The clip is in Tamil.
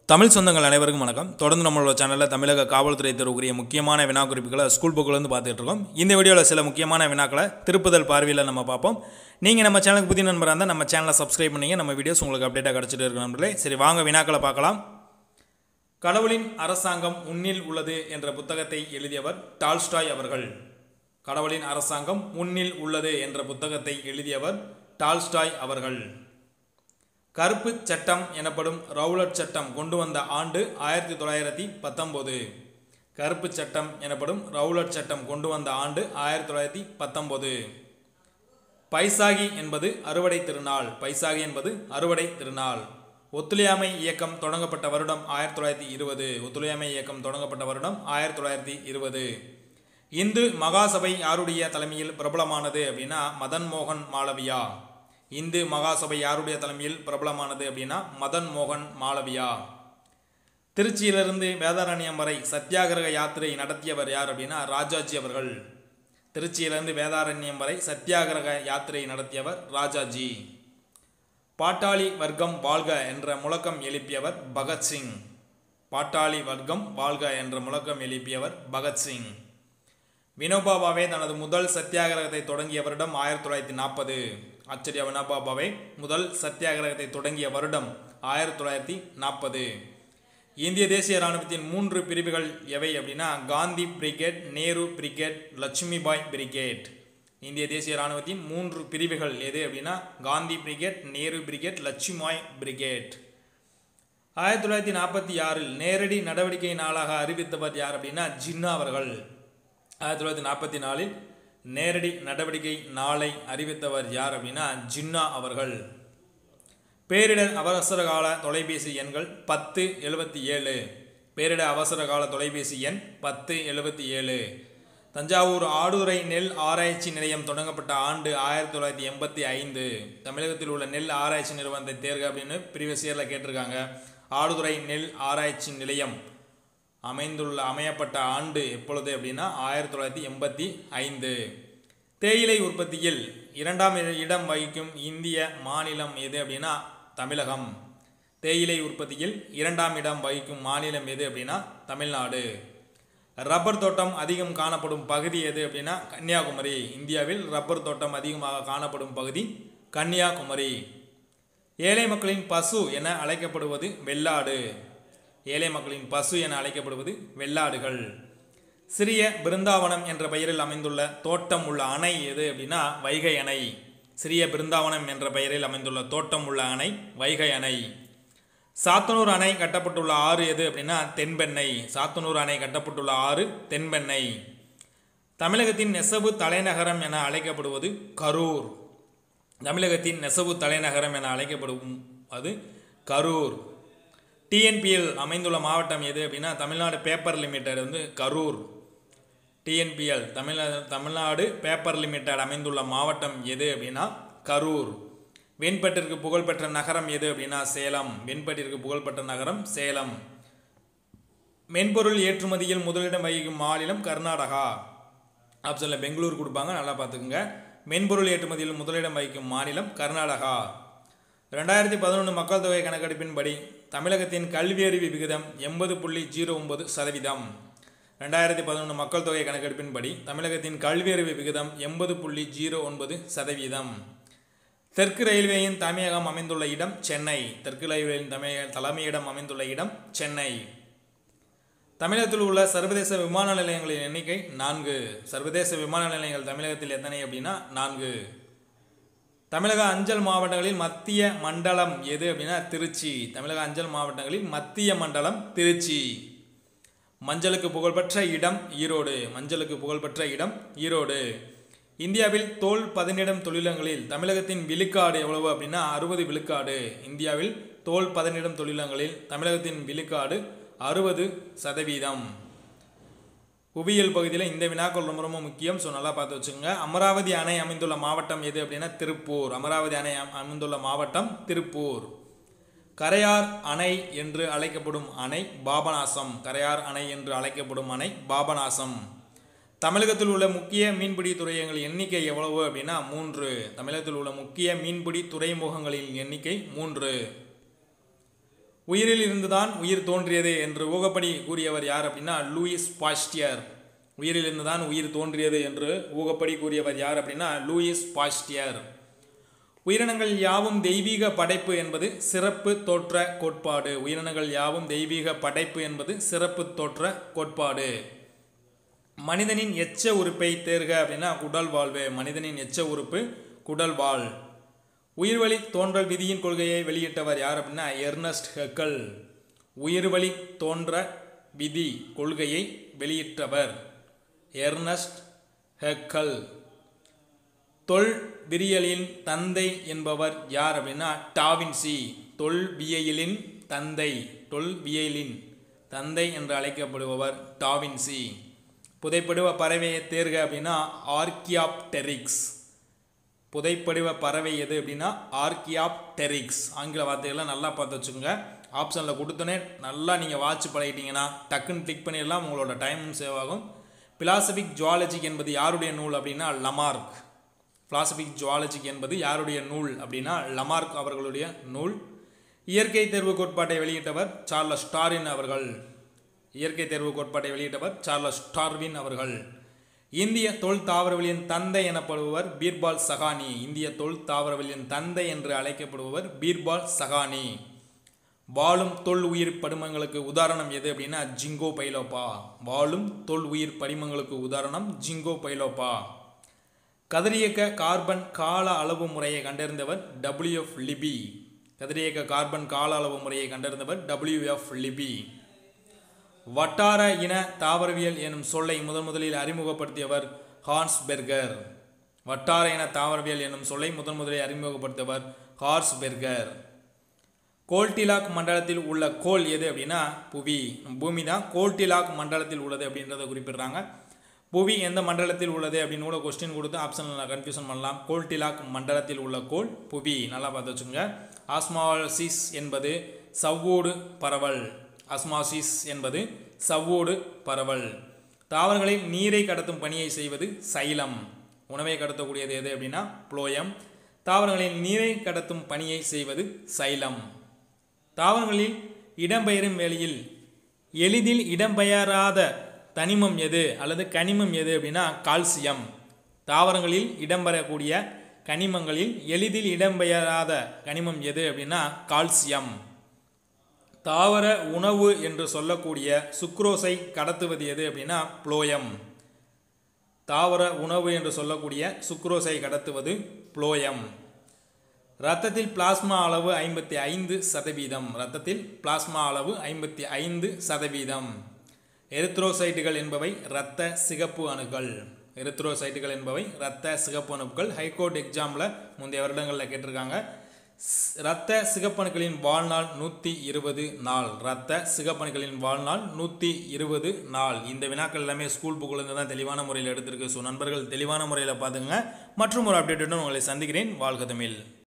தமிழ் சொந்தங்கள் அனைவருக்கும் வணக்கம் தொடர்ந்து நம்மளோட சேனலில் தமிழக காவல்துறை தேர்வுக்குரிய முக்கியமான வினா குறிப்புகளை ஸ்கூல் புக்கிலேருந்து பார்த்துட்டு இருக்கோம் இந்த வீடியோவில் சில முக்கியமான வினாக்களை திருப்புதல் பார்வையில் நம்ம பார்ப்போம் நீங்கள் நம்ம சேனலுக்கு புதிய நண்பராக இருந்தால் நம்ம சேனலை சப்ஸ்கிரைப் பண்ணீங்க நம்ம வீடியோஸ் உங்களுக்கு அப்டேட்டாக கிடச்சிட்டு இருக்கு நண்பர்களே சரி வாங்க வினாக்களை பார்க்கலாம் கடவுளின் அரசாங்கம் உன்னில் உள்ளது என்ற புத்தகத்தை எழுதியவர் டால்ஸ்டாய் அவர்கள் கடவுளின் அரசாங்கம் உன்னில் உள்ளது என்ற புத்தகத்தை எழுதியவர் டால்ஸ்டாய் அவர்கள் கருப்பு சட்டம் எனப்படும் ரவுலட் சட்டம் கொண்டு வந்த ஆண்டு ஆயிரத்தி தொள்ளாயிரத்தி பத்தொம்போது கருப்பு சட்டம் எனப்படும் ரவுலட் சட்டம் கொண்டு வந்த ஆண்டு ஆயிரத்தி தொள்ளாயிரத்தி பத்தொம்போது பைசாகி என்பது அறுவடை திருநாள் பைசாகி என்பது அறுவடை திருநாள் ஒத்துழையாமை இயக்கம் தொடங்கப்பட்ட வருடம் ஆயிரத்தி தொள்ளாயிரத்தி இருபது ஒத்துழையாமை இயக்கம் தொடங்கப்பட்ட வருடம் ஆயிரத்தி தொள்ளாயிரத்தி இருபது இந்து மகாசபை யாருடைய தலைமையில் பிரபலமானது அப்படின்னா மதன் மோகன் மாளவியா இந்து மகாசபை யாருடைய தலைமையில் பிரபலமானது அப்படின்னா மதன் மோகன் மாளவியா திருச்சியிலிருந்து வேதாரண்யம் வரை சத்தியாகிரக யாத்திரை நடத்தியவர் யார் அப்படின்னா ராஜாஜி அவர்கள் திருச்சியிலிருந்து வேதாரண்யம் வரை சத்தியாகிரக யாத்திரை நடத்தியவர் ராஜாஜி பாட்டாளி வர்க்கம் வாழ்க என்ற முழக்கம் எழுப்பியவர் பகத்சிங் பாட்டாளி வர்க்கம் வாழ்க என்ற முழக்கம் எழுப்பியவர் பகத்சிங் வினோபா பாவே தனது முதல் சத்தியாகிரகத்தை தொடங்கிய வருடம் ஆயிரத்தி தொள்ளாயிரத்தி நாற்பது ஆச்சரிய வினோபா பாவே முதல் சத்தியாகிரகத்தை தொடங்கிய வருடம் ஆயிரத்தி தொள்ளாயிரத்தி நாற்பது இந்திய தேசிய இராணுவத்தின் மூன்று பிரிவுகள் எவை அப்படின்னா Gandhi brigade Nehru brigade Lakshmibai brigade இந்திய தேசிய இராணுவத்தின் மூன்று பிரிவுகள் எது அப்படின்னா Gandhi brigade Nehru brigade Lakshmibai brigade ஆயிரத்தி தொள்ளாயிரத்தி நாற்பத்தி ஆறில் நேரடி நடவடிக்கை நாளாக அறிவித்தவர் யார் அப்படின்னா ஜின்னா அவர்கள் ஆயிரத்தி தொள்ளாயிரத்தி நாற்பத்தி நாலில் நேரடி நடவடிக்கை நாளை அறிவித்தவர் யார் அப்படின்னா ஜின்னா அவர்கள் பேரிடர் அவசர கால தொலைபேசி எண்கள் பத்து எழுபத்தி ஏழு பேரிடர் அவசர கால தொலைபேசி எண் பத்து எழுபத்தி ஏழு தஞ்சாவூர் ஆடுதுறை நெல் ஆராய்ச்சி நிலையம் தொடங்கப்பட்ட ஆண்டு ஆயிரத்தி தொள்ளாயிரத்தி எண்பத்தி ஐந்து தமிழகத்தில் உள்ள நெல் ஆராய்ச்சி நிறுவனத்தை தேர்க அப்படின்னு ப்ரீவியஸ் இயரில் கேட்டிருக்காங்க ஆடுதுறை நெல் ஆராய்ச்சி நிலையம் அமைந்துள்ள அமையப்பட்ட ஆண்டு எப்பொழுது அப்படின்னா ஆயிரத்தி தொள்ளாயிரத்தி எண்பத்தி ஐந்து தேயிலை உற்பத்தியில் இரண்டாம் இடம் வகிக்கும் இந்திய மாநிலம் எது அப்படின்னா தமிழகம் தேயிலை உற்பத்தியில் இரண்டாம் இடம் வகிக்கும் மாநிலம் எது அப்படின்னா தமிழ்நாடு ரப்பர் தோட்டம் அதிகம் காணப்படும் பகுதி எது அப்படின்னா கன்னியாகுமரி இந்தியாவில் ரப்பர் தோட்டம் அதிகமாக காணப்படும் பகுதி கன்னியாகுமரி ஏழை மக்களின் பசு என அழைக்கப்படுவது வெள்ளாடு ஏழை மக்களின் பசு என அழைக்கப்படுவது வெள்ளாடுகள் சிறிய பிருந்தாவனம் என்ற பெயரில் அமைந்துள்ள தோட்டம் உள்ள அணை எது அப்படின்னா வைகை அணை சிறிய பிருந்தாவனம் என்ற பெயரில் அமைந்துள்ள தோட்டம் உள்ள அணை வைகை அணை சாத்தனூர் அணை கட்டப்பட்டுள்ள ஆறு எது அப்படின்னா தென்பெண்ணை சாத்தனூர் அணை கட்டப்பட்டுள்ள ஆறு தென்பெண்ணை தமிழகத்தின் நெசவு தலைநகரம் என அழைக்கப்படுவது கரூர் தமிழகத்தின் நெசவு தலைநகரம் என அழைக்கப்படும் அது கரூர் டிஎன்பிஎல் அமைந்துள்ள மாவட்டம் எது அப்படின்னா தமிழ்நாடு பேப்பர் லிமிடெட் வந்து Karur TNPL Tamil Nadu Tamil Nadu paper limited அமைந்துள்ள மாவட்டம் எது அப்படின்னா கரூர் வெண்பட்டிற்கு புகழ்பெற்ற நகரம் எது அப்படின்னா சேலம் வெண்பட்டிற்கு புகழ்பெற்ற நகரம் சேலம் மென்பொருள் ஏற்றுமதியில் முதலிடம் வகிக்கும் மாநிலம் கர்நாடகா ஆப்ஷனில் பெங்களூர் கொடுப்பாங்க நல்லா பார்த்துக்குங்க மென்பொருள் ஏற்றுமதியில் முதலிடம் வகிக்கும் மாநிலம் கர்நாடகா ரெண்டாயிரத்தி பதினொன்று மக்கள் தொகை கணக்கெடுப்பின்படி தமிழகத்தின் கல்வி அறிவு விகிதம் எண்பது புள்ளி ஜீரோ ஒன்பது சதவீதம் ரெண்டாயிரத்தி பதினொன்று மக்கள் தொகை கணக்கெடுப்பின்படி தமிழகத்தின் கல்வி அறிவு விகிதம் எண்பது புள்ளி ஜீரோ ஒன்பது சதவீதம் தெற்கு ரயில்வேயின் தலைமையகம் அமைந்துள்ள இடம் சென்னை தெற்கு ரயில்வேயின் தலைமைய தலைமையிடம் அமைந்துள்ள இடம் சென்னை தமிழகத்தில் உள்ள சர்வதேச விமான நிலையங்களின் எண்ணிக்கை நான்கு சர்வதேச விமான நிலையங்கள் தமிழகத்தில் எத்தனை அப்படின்னா நான்கு தமிழக அஞ்சல் மாவட்டங்களில் மத்திய மண்டலம் எது அப்படின்னா திருச்சி தமிழக அஞ்சல் மாவட்டங்களில் மத்திய மண்டலம் திருச்சி மஞ்சளுக்கு புகழ்பெற்ற இடம் ஈரோடு மஞ்சளுக்கு புகழ்பெற்ற இடம் ஈரோடு இந்தியாவில் தோல் பதனிடம் தொழிலங்களில் தமிழகத்தின் விழுக்காடு எவ்வளவு அப்படின்னா அறுபது விழுக்காடு இந்தியாவில் தோல் பதனிடம் தொழிலங்களில் தமிழகத்தின் விழுக்காடு அறுபது சதவீதம் புவியியல் பகுதியில் இந்த வினாக்கள் ரொம்ப ரொம்ப முக்கியம் ஸோ நல்லா பார்த்து வச்சுக்கோங்க அமராவதி அணை அமைந்துள்ள மாவட்டம் எது அப்படின்னா திருப்பூர் அமராவதி அணை அமைந்துள்ள மாவட்டம் திருப்பூர் கரையார் அணை என்று அழைக்கப்படும் அணை பாபநாசம் கரையார் அணை என்று அழைக்கப்படும் அணை பாபநாசம் தமிழகத்தில் உள்ள முக்கிய மீன்பிடி துறைமுகங்களின் எண்ணிக்கை எவ்வளவு அப்படின்னா மூன்று தமிழகத்தில் உள்ள முக்கிய மீன்பிடி துறைமுகங்களின் எண்ணிக்கை மூன்று உயிரில் இருந்துதான் உயிர் தோன்றியது என்று ஊகப்படி கூறியவர் யார் அப்படின்னா லூயிஸ் பாஸ்டியர் உயிரில் இருந்துதான் உயிர் தோன்றியது என்று ஊகப்படி கூறியவர் யார் அப்படின்னா லூயிஸ் பாஸ்டியர் உயிரினங்கள் யாவும் தெய்வீக படைப்பு என்பது சிறப்பு தோற்ற கோட்பாடு உயிரினங்கள் யாவும் தெய்வீக படைப்பு என்பது சிறப்பு தோற்ற கோட்பாடு மனிதனின் எச்ச உறுப்பை தேர்க அப்படின்னா குடல் வாழ்வு மனிதனின் எச்ச உறுப்பு குடல் வாழ் உயிர்வழி தோன்றல் விதியின் கொள்கையை வெளியிட்டவர் யார் அப்படின்னா எர்னஸ்ட் ஹெக்கல் உயிர்வழி தோன்ற விதி கொள்கையை வெளியிட்டவர் எர்னஸ்ட் ஹெக்கல் தொல்விரியலின் தந்தை என்பவர் யார் அப்படின்னா டாவின்சி தொல்வியலின் தந்தை தொல்வியலின் தந்தை என்று அழைக்கப்படுபவர் டாவின்சி புதைப்படுவ பறவையை தேர்க அப்படின்னா ஆர்கியாப்டெரிக்ஸ் புதைப்படிவ பறவை எது அப்படின்னா ஆர்கியாப்டெரிக்ஸ் ஆங்கில வார்த்தைகள்லாம் நல்லா பார்த்து வச்சுக்கோங்க ஆப்ஷனில் கொடுத்தோன்னே நல்லா நீங்கள் வாட்ச் பழகிட்டீங்கன்னா டக்குன்னு கிளிக் பண்ணிடலாம் உங்களோட டைமும் சேவ் ஆகும் பிலாசபிக் ஜுவாலஜிக் என்பது யாருடைய நூல் அப்படின்னா லமார்க் பிலாசபிக் ஜுவாலஜிக் என்பது யாருடைய நூல் அப்படின்னா லமார்க் அவர்களுடைய நூல் இயற்கை தேர்வு கோட்பாட்டை வெளியிட்டவர் சார்லஸ் ஸ்டாரின் அவர்கள் இயற்கை தேர்வு கோட்பாட்டை வெளியிட்டவர் சார்லஸ் டார்வின் அவர்கள் இந்திய தொல் தாவரவியலின் தந்தை எனப்படுபவர் பீர்பால் சகானி இந்திய தொல் தாவரவியலின் தந்தை என்று அழைக்கப்படுபவர் பீர்பால் சகானி வாழும் தொல் உயிர் படிமங்களுக்கு உதாரணம் எது அப்படின்னா ஜிங்கோ பைலோப்பா வாழும் தொல் உயிர் படிமங்களுக்கு உதாரணம் ஜிங்கோ பைலோப்பா கதிரியக்க கார்பன் கால அளவு முறையை கண்டறிந்தவர் டபிள்யூஎஃப் லிபி கதிரியக்க கார்பன் கால அளவு முறையை கண்டறிந்தவர் டபிள்யூஎஃப் லிபி வட்டார இன தாவரவியல் எனும் சொல்லை முதன் முதலில் அறிமுகப்படுத்தியவர் ஹான்ஸ் பெர்கர் வட்டார இன தாவரவியல் எனும் சொல்லை முதன் முதலில் அறிமுகப்படுத்தியவர் ஹார்ஸ் பெர்கர் கோல்டிலாக் மண்டலத்தில் உள்ள கோள் எது அப்படின்னா புவி பூமி தான் கோல்டிலாக் மண்டலத்தில் உள்ளது அப்படின்றத குறிப்பிடுறாங்க புவி எந்த மண்டலத்தில் உள்ளது அப்படின்னு கூட கொஸ்டின் கொடுத்து ஆப்ஷனில் கன்ஃபியூஷன் பண்ணலாம் கோல்டிலாக் மண்டலத்தில் உள்ள கோள் புவி நல்லா பார்த்து வச்சுங்க ஆஸ்மாசிஸ் என்பது சவ்வோடு பரவல் அஸ்மாசிஸ் என்பது சவ்வோடு பரவல் தாவரங்களில் நீரை கடத்தும் பணியை செய்வது சைலம் உணவை கடத்தக்கூடியது எது அப்படின்னா புளோயம் தாவரங்களில் நீரை கடத்தும் பணியை செய்வது சைலம் தாவரங்களில் இடம்பெயரும் வேளையில் எளிதில் இடம்பெயராத தனிமம் எது அல்லது கனிமம் எது அப்படின்னா கால்சியம் தாவரங்களில் இடம்பெறக்கூடிய கனிமங்களில் எளிதில் இடம்பெயராத கனிமம் எது அப்படின்னா கால்சியம் தாவர உணவு என்று சொல்லக்கூடிய சுக்ரோஸை கடத்துவது எது அப்படின்னா புளோயம் தாவர உணவு என்று சொல்லக்கூடிய சுக்ரோஸை கடத்துவது புளோயம் இரத்தத்தில் பிளாஸ்மா அளவு ஐம்பத்தி ஐந்து சதவீதம் இரத்தத்தில் பிளாஸ்மா அளவு ஐம்பத்தி ஐந்து சதவீதம் எரித்ரோசைட்டுகள் என்பவை இரத்த சிகப்பு அணுக்கள் எரித்ரோசைட்டுகள் என்பவை இரத்த சிகப்பு அணுக்கள் ஹைகோர்ட் எக்ஸாமில் முந்தைய வருடங்களில் கேட்டிருக்காங்க ஸ்- இரத்த சிகப்பணுக்களின் வாழ்நாள் நூற்றி இருபது நாள் இரத்த சிகப்பணுக்களின் வாழ்நாள் நூற்றி இருபது நாள் இந்த வினாக்கள் எல்லாமே ஸ்கூல் புக்கிலிருந்து தான் தெளிவான முறையில் எடுத்திருக்கு ஸோ நண்பர்கள் தெளிவான முறையில் பார்த்துங்க மற்றும் ஒரு அப்டேட்டுடன் உங்களை சந்திக்கிறேன் வாழ்க தமிழ்